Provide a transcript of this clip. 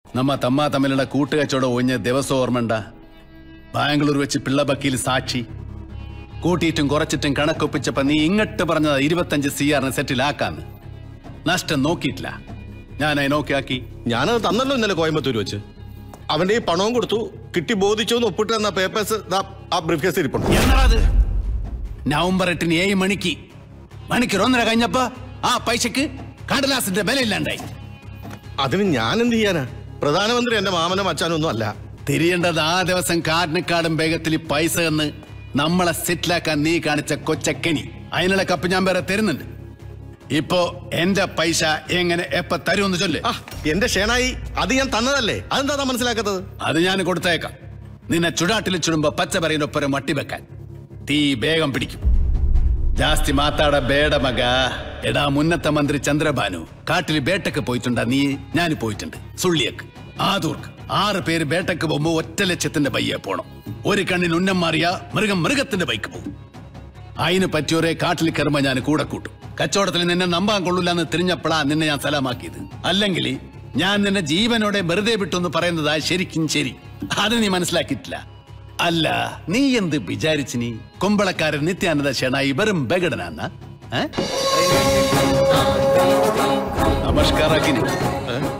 നമ്മ തമ്മ തമ്മിലുള്ള കൂട്ടുകച്ചവടം ഒഴിഞ്ഞ ദിവസം ഓർമ്മണ്ട ബാംഗ്ലൂർ വെച്ച് പിള്ള ബക്കീൽ സാക്ഷി കൂട്ടിയിട്ടും കുറച്ചിട്ടും കണക്കൊപ്പിച്ചപ്പോ നീ ഇങ്ങട്ട് പറഞ്ഞത് ഇരുപത്തഞ്ച് സി ആറിന് സെറ്റിലാക്കാന്ന് നഷ്ടം നോക്കിയിട്ടില്ല ഞാൻ അതിനോക്കിയാക്കി ഞാനത് തന്നല്ലോ ഇന്നലെ കോയമ്പത്തൂർ വെച്ച് അവന്റെ ഈ പണവും കൊടുത്തു കിട്ടി ബോധിച്ചു എന്ന് ഒപ്പിട്ട് തന്ന പേപ്പേഴ്സ് ആ ബ്രീഫ് കേസ് ഇരിപ്പുണ്ട് എന്നടാത് നവംബർ എട്ടിന് ഏഴ് മണിക്ക് മണിക്കൂർ ഒന്നര കഴിഞ്ഞപ്പോ ആ പൈസക്ക് കടലാസിന്റെ വിലയില്ലാണ്ടായി അതിന് ഞാൻ എന്ത് ചെയ്യാനാ പ്രധാനമന്ത്രി എന്റെ മാമനും അച്ഛനും ഒന്നും അല്ല തിരിയേണ്ടത് ആ ദിവസം കാടിനെക്കാടും വേഗത്തിൽ ഈ പൈസ എന്ന് നമ്മളെ സെറ്റിലാക്കാൻ നീ കാണിച്ച കൊച്ചക്കനി അതിനുള്ള കപ്പ് ഞാൻ വേറെ തരുന്നുണ്ട് ഇപ്പോ എന്റെ പൈസ എങ്ങനെ എപ്പ തരുമെന്ന് ചൊല്ല് ആ എന്റെ ഷേണായി അത് ഞാൻ തന്നതല്ലേ അതെന്താ താൻ മനസ്സിലാക്കാത്തത് അത് ഞാൻ കൊടുത്തേക്കാം നിന്നെ ചുടാട്ടിൽ ചുടുമ്പോ പച്ച പറയുന്നൊപ്പരം വട്ടി വെക്കാൻ തീ വേഗം പിടിക്കും ജാസ്തി മാത്താട ബേട മക എടാ മുന്നത്തെ മന്ത്രി ചന്ദ്രബാനു കാട്ടിൽ ബേട്ടക്ക് പോയിട്ടുണ്ടാ നീ ഞാൻ പോയിട്ടുണ്ട് സുള്ളിയക്ക് ആദൂർക്ക് ആറ് പേര് ബേട്ടക്ക് പോകുമ്പോ ഒറ്റ ലക്ഷ്യത്തിന്റെ ബയ്യെ പോണം ഒരു കണ്ണിന് ഉന്നം മാറിയ മൃഗം മൃഗത്തിന്റെ ബൈക്ക് പോകും അതിന് പറ്റിയോരെ കാട്ടിൽ കയറുമ്പോ ഞാൻ കൂടെ കൂട്ടും കച്ചവടത്തിൽ നിന്നെ നമ്പാൻ കൊള്ളൂലെന്ന് തിരിഞ്ഞപ്പോഴാ നിന്നെ ഞാൻ സലാമാക്കിയത് അല്ലെങ്കിൽ ഞാൻ നിന്നെ ജീവനോടെ വെറുതെ വിട്ടെന്ന് പറയുന്നതാ ശരിക്കും ശരി അത് നീ മനസ്സിലാക്കിയിട്ടില്ല അല്ല നീ എന്ത് വിചാരിച്ചു നീ കുമ്പളക്കാരൻ നിത്യാനന്ദ ഷെണായി വെറും ബഗടനാന്ന നമസ്കാരാക്കിനി